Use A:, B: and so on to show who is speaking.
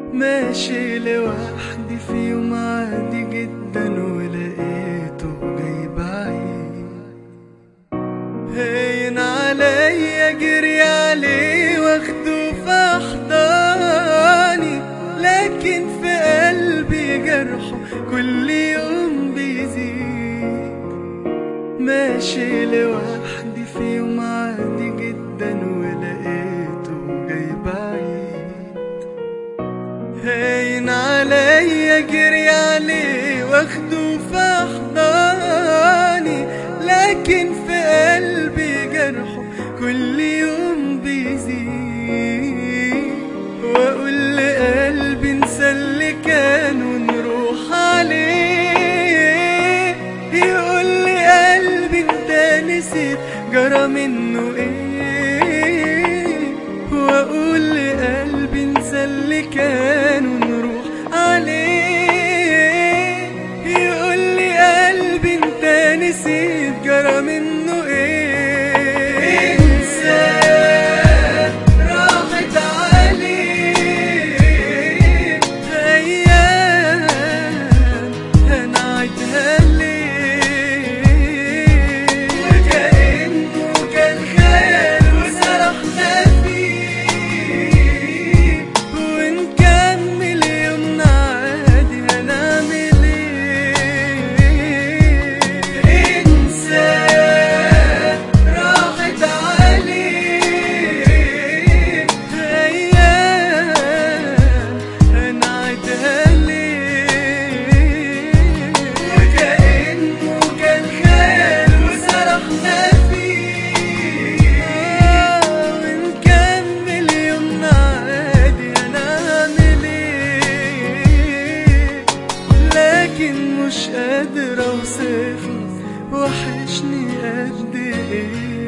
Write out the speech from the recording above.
A: ماشي لوحدي في يوم عادي جدا ولقيته جاي بعيد هين عليا جري عليه واخده في احضاني لكن في قلبي جرحه كل يوم بيزيد ماشي لوحدي في يوم عادي جدا ولقيته جاي بعيد هين عليا جري عليه واخده في احضاني لكن في قلبي جرحه كل يوم بيزيد واقول لقلبي انسى اللي كان ونروح عليه يقول لي قلبي انت نسيت جرى منه ايه واقول لقلبي انسى اللي كان ونروح عليه يقول لي قلبي انت نسيت جرى منه ايه انسى راحت عليه ايام هنعيدها ليه وكأنه كان خيال وسرحنا فيه ونكمل يومنا عادي هنعمل ايه انسى راحت عليه ايام هنعيدها ليه وكأنه كان خيال وسرحنا فيه ونكمل يومنا عادي هنعمل ايه لكن مش قادر اوصفه وحشني قد ايه